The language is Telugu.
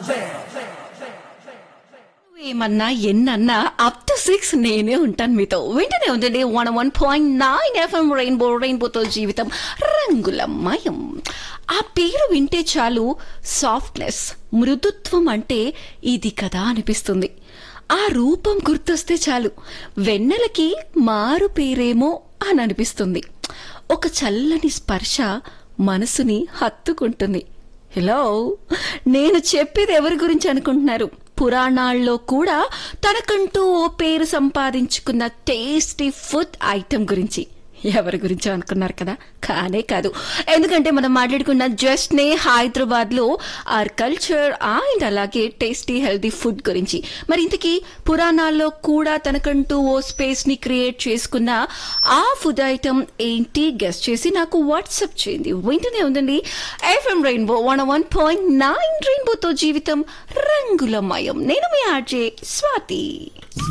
ఏమన్నా ఎన్నన్నా అప్ టు సిక్స్ నేనే ఉంటాను మీతో వెంటనే ఉండండి one one point nine FM rainbow రెయిన్బోతో జీవితం రంగులమయం ఆ పేరు వింటే చాలు సాఫ్ట్నెస్ మృదుత్వం అంటే ఇది కదా అనిపిస్తుంది ఆ రూపం గుర్తొస్తే చాలు వెన్నెలకి మారు పేరేమో అని అనిపిస్తుంది ఒక చల్లని స్పర్శ మనసుని హత్తుకుంటుంది హలో నేను చెప్పేది ఎవరి గురించి అనుకుంటున్నారు పురాణాల్లో కూడా తనకంటూ ఓ పేరు సంపాదించుకున్న టేస్టీ ఫుడ్ ఐటమ్ గురించి ఎవరి గురించో అనుకున్నారు కదా కానే కాదు ఎందుకంటే మనం మాట్లాడుకున్న జస్ట్ నే హైదరాబాద్ లో ఆర్ కల్చర్ అండ్ అలాగే టేస్టీ హెల్తీ ఫుడ్ గురించి మరి ఇంతకీ పురాణాల్లో కూడా తనకంటూ ఓ స్పేస్ ని క్రియేట్ చేసుకున్న ఆ ఫుడ్ ఐటమ్ ఏంటి గెస్ట్ చేసి నాకు వాట్సాప్ చేయండి వెంటనే ఉందండి FM rainbow one one point nine రెయిన్బోతో జీవితం రంగులమయం నేను మీ ఆర్జే స్వాతి